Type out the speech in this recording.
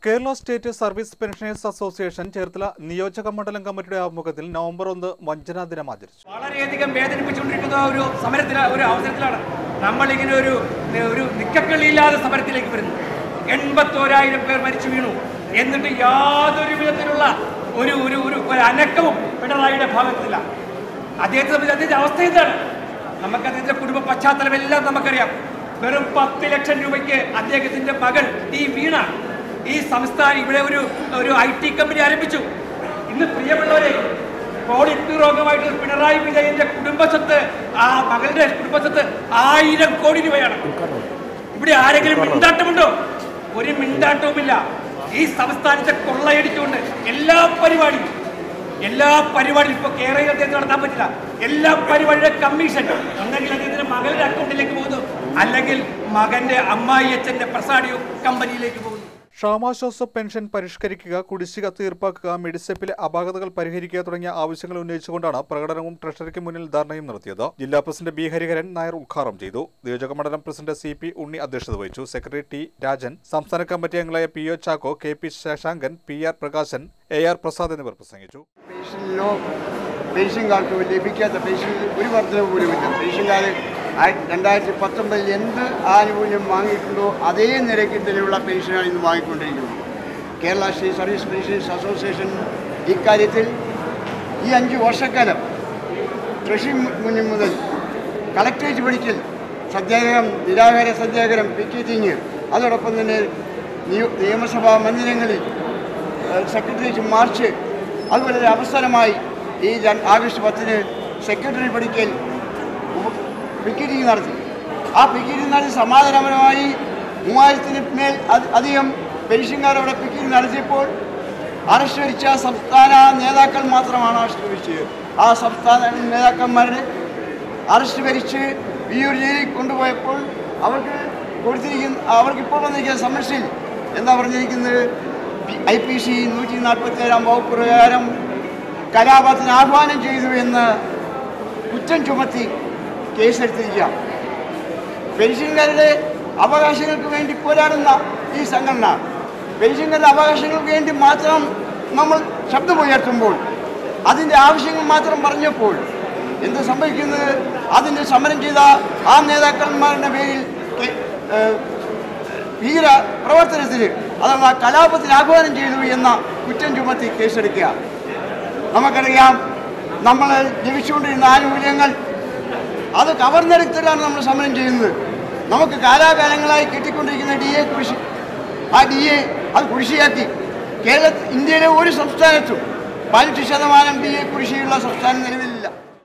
Kerala state service pensioners association Cherthala നിയോജക മണ്ഡലം കമ്മിറ്റിയുടെ ആഭിമുഖ്യത്തിൽ നവംബർ ഒന്ന് വഞ്ചനാ ദിനം ആചരിച്ചു വളരെയധികം വേദനിപ്പിച്ചുകൊണ്ടിരിക്കുന്ന ഒരു സമരത്തിൽ ഒരു അവസരത്തിലാണ് നമ്മളിങ്ങനെ ഒരു ഒരു നിക്കക്കള്ളിയില്ലാതെ സമരത്തിലേക്ക് വരുന്നു എൺപത്തോരായിരം പേർ മരിച്ചു വീണു എന്നിട്ട് യാതൊരു വിധത്തിലുള്ള ഒരു ഒരു ഒരു ഒരു അനക്കവും പിണറായിയുടെ ഭാഗത്തില്ല അദ്ദേഹത്തെ സംബന്ധിച്ച് അദ്ദേഹത്തിന്റെ അവസ്ഥ എന്താണ് നമുക്ക് അദ്ദേഹത്തിന്റെ കുടുംബ പശ്ചാത്തലം എല്ലാം നമുക്കറിയാം വെറും പത്ത് ലക്ഷം രൂപയ്ക്ക് അദ്ദേഹത്തിന്റെ മകൾ ഈ വീണ ഈ സംസ്ഥാനം ഇവിടെ ഒരു ഒരു ഐ ടി കമ്പനി ആരംഭിച്ചു ഇന്ന് പ്രിയമുള്ളവരെ കോടിട്ട് രോഗമായിട്ട് പിണറായി വിജയന്റെ കുടുംബസ്വത്ത് ആ മകളുടെ കുടുംബസ്വത്ത് ആയിരം കോടി രൂപയാണ് ഇവിടെ ആരെങ്കിലും മിണ്ടാട്ടമുണ്ടോ ഒരു മിണ്ടാട്ടവുമില്ല ഈ സംസ്ഥാനത്തെ കൊള്ളയടിച്ചുകൊണ്ട് എല്ലാ പരിപാടിയും എല്ലാ പരിപാടിയും ഇപ്പൊ കേരളയിൽ അദ്ദേഹത്തിന് നടത്താൻ പറ്റില്ല എല്ലാ പരിപാടിയുടെ കമ്മീഷൻ ഒന്നെങ്കിൽ അദ്ദേഹത്തിന്റെ മകളുടെ അക്കൗണ്ടിലേക്ക് പോകുന്നു അല്ലെങ്കിൽ മകന്റെ അമ്മായി അച്ഛന്റെ പ്രസാഡിയോ കമ്പനിയിലേക്ക് പോകുന്നു ക്ഷാമാശ്വാസ പെൻഷൻ പരിഷ്കരിക്കുക കുടിശ്ശിക തീർപ്പാക്കുക മെഡിസെപ്പിലെ അപാകതകൾ പരിഹരിക്കുക തുടങ്ങിയ ആവശ്യങ്ങൾ ഉന്നയിച്ചുകൊണ്ടാണ് പ്രകടനവും ട്രഷറിക്ക് മുന്നിൽ ധർണയും നടത്തിയത് ജില്ലാ പ്രസിഡന്റ് ബി ഹരിഹരൻ നായർ ഉദ്ഘാടനം ചെയ്തു നിയോജക മണ്ഡലം പ്രസിഡന്റ് സി പി ഉണ്ണി അധ്യക്ഷത വഹിച്ചു സെക്രട്ടറി ടി രാജൻ സംസ്ഥാന കമ്മിറ്റി അംഗങ്ങളായ P O Chacko K P Sasankan P R Prakashan A R Prasad എന്നിവർ പ്രസംഗിച്ചു പെൻഷനിലോ പെൻഷൻകാർക്ക് ലഭിക്കാത്ത പെൻഷൻ ഒരു വർധനവ് പോലുമില്ല പെൻഷൻകാർ രണ്ടായിരത്തി പത്തൊമ്പതിൽ എന്ത് ആനുകൂല്യം വാങ്ങിയിട്ടുണ്ടോ അതേ നിരക്കിൽ തന്നെയുള്ള പെൻഷനാണ് ഇന്ന് വാങ്ങിക്കൊണ്ടിരിക്കുന്നത് Kerala state service pensions association ഇക്കാര്യത്തിൽ ഈ അഞ്ച് വർഷക്കാലം കൃഷി മുന്നിൽ മുതൽ കളക്ടറേറ്റ് പഠിക്കൽ സത്യാഗ്രഹം നിരാഹാര സത്യാഗ്രഹം പിക്കറ്റിങ് അതോടൊപ്പം തന്നെ നിയ- നിയമസഭാ മന്ദിരങ്ങളിൽ സെക്രട്ടേറിയറ്റ് മാർച്ച് അതുപോലെ ഒരു അവസരമായി ഈ ജൻ- ആഗസ്റ്റ് പത്തിന് സെക്രട്ടറി പഠിക്കൽ പിക്കറ്റിംഗ് നടത്തി ആ പിക്കറ്റിംഗ് നടത്തി സമാധാനപരമായി മൂവായിരത്തിന് മേൽ അത് അധികം പെൻഷൻകാർ അവിടെ പിക്കറ്റിംഗ് നടത്തിയപ്പോൾ അറസ്റ്റ് വരിച്ച സംസ്ഥാന നേതാക്കൾ മാത്രമാണ് അറസ്റ്റ് വരിച്ചത് ആ സംസ്ഥാന നേതാക്കന്മാരുടെ അറസ്റ്റ് വരിച്ച് വിയൂർ ജയിലിൽ കൊണ്ടുപോയപ്പോൾ അവർക്ക് കൊടുത്തിരിക്കുന്ന അവർക്ക് ഇപ്പോൾ വന്നിരിക്കുന്ന സമരത്തിൽ എന്താ പറഞ്ഞിരിക്കുന്നത് ഐ പി സി നൂറ്റി നാൽപ്പത്തി ഏഴാം വകുപ്പ് പ്രകാരം കലാപത്തിന് ആഹ്വാനം ചെയ്തു എന്ന് കുറ്റം ചുമത്തി കേസെടുത്തിരിക്കുക പെൻഷൻകാരുടെ അവകാശങ്ങൾക്ക് വേണ്ടി പോരാടുന്ന ഈ സംഘടന പെൻഷൻകാരുടെ അവകാശങ്ങൾക്ക് വേണ്ടി മാത്രം നമ്മൾ ശബ്ദമുയർത്തുമ്പോൾ അതിൻ്റെ ആവശ്യങ്ങൾ മാത്രം പറഞ്ഞപ്പോൾ എന്ത് സംഭവിക്കുന്നത് അതിന് സമരം ചെയ്ത ആ നേതാക്കന്മാരുടെ പേരിൽ കെ- ഏഹ് ഭീകര പ്രവർത്തനത്തിന് അഥവാ കലാപത്തിന് ആഹ്വാനം ചെയ്തു എന്ന കുറ്റം ചുമത്തി കേസെടുക്കുക നമുക്കറിയാം നമ്മൾ ജപിച്ചുകൊണ്ടിരുന്ന ആനുകൂല്യങ്ങൾ അത് കവർന്നെടുത്തിട്ടാണ് നമ്മൾ സമരം ചെയ്യുന്നത് നമുക്ക് കാലാകാലങ്ങളായി കിട്ടിക്കൊണ്ടിരിക്കുന്ന ഡി എ കുരിശി ആ ഡി എ അത് കുരിശിയാക്കി കേരള ഇന്ത്യയിലെ ഒരു സംസ്ഥാനത്തും പതിനെട്ട് ശതമാനം ഡി എ കുരിശിയുള്ള സംസ്ഥാനം നിലവിലില്ല